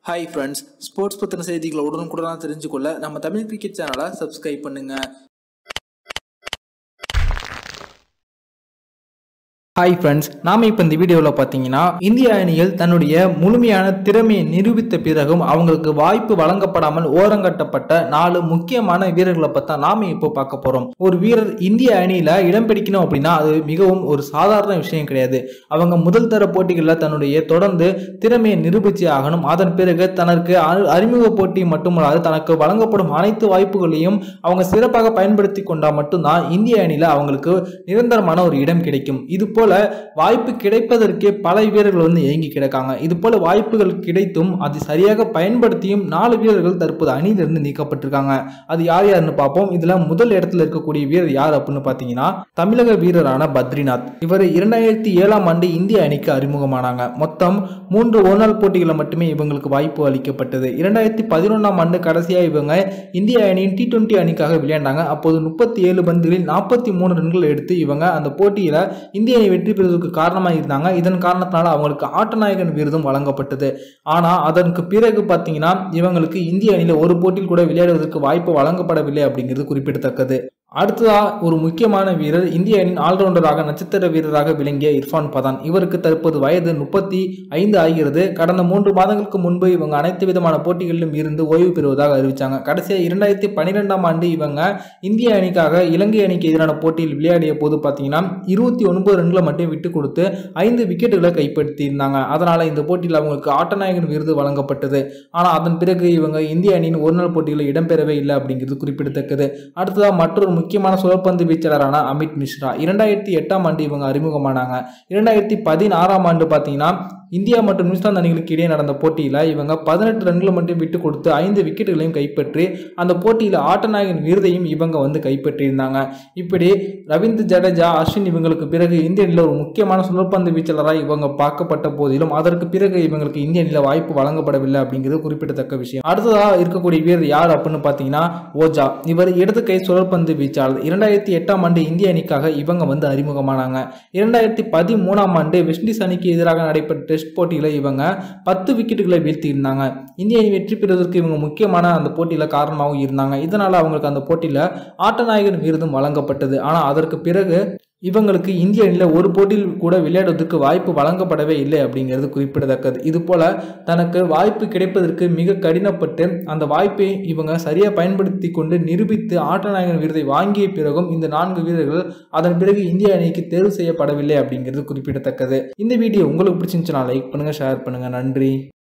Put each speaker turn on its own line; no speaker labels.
hi friends sports பற்றின செய்திகளை உடனுக்குடனாக தெரிஞ்சுக்கொள்ள நம்ம தமிழ் கிரிக்கெட் சேனலை சப்ஸ்கிரைப் பண்ணுங்க ஹாய் ஃப்ரெண்ட்ஸ் நாம இப்போ இந்த வீடியோவில் பார்த்தீங்கன்னா இந்திய அணிகள் தன்னுடைய முழுமையான திறமையை நிரூபித்த பிறகும் அவங்களுக்கு வாய்ப்பு வழங்கப்படாமல் ஓரங்கட்டப்பட்ட நாலு முக்கியமான வீரர்களை பற்றி நாம இப்போ பார்க்க போகிறோம் ஒரு வீரர் இந்திய அணியில் இடம் பிடிக்கணும் அப்படின்னா அது மிகவும் ஒரு சாதாரண விஷயம் கிடையாது அவங்க முதல் தர போட்டிகளில் தன்னுடைய தொடர்ந்து திறமையை நிரூபிச்சு ஆகணும் அதன் பிறகு தனக்கு அ- அறிமுக போட்டி மட்டுமல்லாது தனக்கு வழங்கப்படும் அனைத்து வாய்ப்புகளையும் அவங்க சிறப்பாக பயன்படுத்தி கொண்டால் மட்டும்தான் இந்திய அணியில் அவங்களுக்கு நிரந்தரமான ஒரு இடம் கிடைக்கும் இது போல வாய்ப்பு கிடைப்பதற்கே பல வீரர்கள் வந்து ஏங்கி கிடக்காங்க இது போல வாய்ப்புகள் கிடைத்தும் அது சரியாக பயன்படுத்தியும் நாலு வீரர்கள் தற்போது அணியிலிருந்து நீக்கப்பட்டிருக்காங்க அது யார் யாருன்னு பார்ப்போம் இதுல முதல் இடத்துல இருக்கக்கூடிய வீரர் யார் அப்படின்னு பார்த்தீங்கன்னா தமிழக வீரரான பத்ரிநாத் இவர் இரண்டாயிரத்தி ஏழாம் ஆண்டு இந்திய அணிக்கு அறிமுகமானாங்க மொத்தம் மூன்று ஒருநாள் போட்டிகளில் மட்டுமே இவங்களுக்கு வாய்ப்பு அளிக்கப்பட்டது இரண்டாயிரத்தி பதினொன்றாம் ஆண்டு கடைசியாக இவங்க இந்திய அணியின் டி டுவெண்ட்டி அணிக்காக விளையாண்டாங்க அப்போது முப்பத்தி ஏழு பந்துகளில் நாற்பத்தி மூணு ரன்கள் எடுத்து இவங்க அந்த போட்டியில் இந்திய அணி வெற்றி பெறுவதற்கு காரணமாக இருந்தாங்க இதன் காரணத்தினால அவங்களுக்கு ஆட்டநாயகன் விருதும் வழங்கப்பட்டது ஆனால் அதற்கு பிறகு பார்த்தீங்கன்னா இவங்களுக்கு இந்திய அணியில் ஒரு போட்டியில் கூட விளையாடுவதற்கு வாய்ப்பு வழங்கப்படவில்லை அப்படிங்கிறது குறிப்பிடத்தக்கது அடுத்ததா ஒரு முக்கியமான வீரர் இந்திய அணியின் ஆல்ரவுண்டராக நட்சத்திர வீரராக விளங்கிய இர்ஃபான் பதான் இவருக்கு தற்போது வயது முப்பத்தி ஐந்து ஆகிறது கடந்த மூன்று மாதங்களுக்கு முன்பு இவங்க அனைத்து விதமான போட்டிகளிலும் இருந்து ஓய்வு பெறுவதாக அறிவிச்சாங்க கடைசியாக இரண்டாயிரத்தி பன்னிரெண்டாம் ஆண்டு இவங்க இந்திய அணிக்காக இலங்கை அணிக்கு எதிரான போட்டியில் விளையாடிய போது பார்த்தீங்கன்னா இருபத்தி ஒன்பது ரன்களை மட்டும் விட்டு கொடுத்து ஐந்து விக்கெட்டுகளை கைப்பற்றி இருந்தாங்க அதனால இந்த போட்டியில் அவங்களுக்கு ஆட்டநாயகன் விருது வழங்கப்பட்டது ஆனால் அதன் பிறகு இவங்க இந்திய அணியின் ஒருநாள் போட்டிகளில் இடம்பெறவே இல்லை அப்படிங்கிறது குறிப்பிடத்தக்கது அடுத்ததாக மற்றொரு முக்கியமான சுழற்பந்து வீச்சாளரான அமித் மிஸ்ரா இரண்டாயிரத்தி எட்டாம் ஆண்டு இவங்க அறிமுகமானாங்க இரண்டாயிரத்தி பதினாறாம் ஆண்டு பார்த்தீங்கன்னா இந்தியா மற்றும் நியூசிலாந்து அணிகளுக்கு இடையே நடந்த போட்டியில் இவங்க பதினெட்டு ரன்களை மட்டும் விட்டு கொடுத்து ஐந்து விக்கெட்டுகளையும் கைப்பற்றி அந்த போட்டியில் ஆட்டநாயகன் விருதையும் இவங்க வந்து கைப்பற்றியிருந்தாங்க இப்படி ரவீந்திர ஜடேஜா அஸ்வின் இவங்களுக்கு பிறகு இந்திய அணியில் ஒரு முக்கியமான சுழற்பந்து வீச்சாளராக இவங்க பார்க்கப்பட்ட போதிலும் அதற்கு பிறகு இவங்களுக்கு இந்திய அணியில் வாய்ப்பு வழங்கப்படவில்லை அப்படிங்கிறது குறிப்பிடத்தக்க விஷயம் அடுத்ததாக இருக்கக்கூடிய வீரர் யார் அப்படின்னு பார்த்தீங்கன்னா ஓஜா இவர் இடது கை சுழற்பந்து வீச்சாளர் இரண்டாயிரத்தி எட்டாம் ஆண்டு இந்திய அணிக்காக இவங்க வந்து அறிமுகமானாங்க இரண்டாயிரத்தி பதிமூணாம் ஆண்டு வெஸ்ட் இண்டீஸ் அணிக்கு எதிராக நடைபெற்ற டெஸ்ட் போட்டியில் இவங்க பத்து விக்கெட்டுகளை வீழ்த்தியிருந்தாங்க இந்திய அணி வெற்றி பெறுவதற்கு இவங்க முக்கியமான அந்த போட்டியில் காரணமாகவும் இருந்தாங்க இதனால் அவங்களுக்கு அந்த போட்டியில் ஆட்டநாயகன் விருதும் வழங்கப்பட்டது ஆனால் அதற்கு பிறகு இவங்களுக்கு இந்திய அணியில் ஒரு போட்டியில் கூட விளையாடுவதற்கு வாய்ப்பு வழங்கப்படவே இல்லை அப்படிங்கிறது குறிப்பிடத்தக்கது இது போல தனக்கு வாய்ப்பு கிடைப்பதற்கு மிக கடினப்பட்டு அந்த வாய்ப்பை இவங்க சரியாக பயன்படுத்தி கொண்டு நிரூபித்து ஆட்டநாயகன் விருதை வாங்கிய பிறகும் இந்த நான்கு வீரர்கள் அதன் பிறகு இந்திய அணிக்கு தேர்வு செய்யப்படவில்லை அப்படிங்கிறது குறிப்பிடத்தக்கது இந்த வீடியோ உங்களுக்கு பிடிச்சிருந்துச்சுன்னா லைக் பண்ணுங்க ஷேர் பண்ணுங்க நன்றி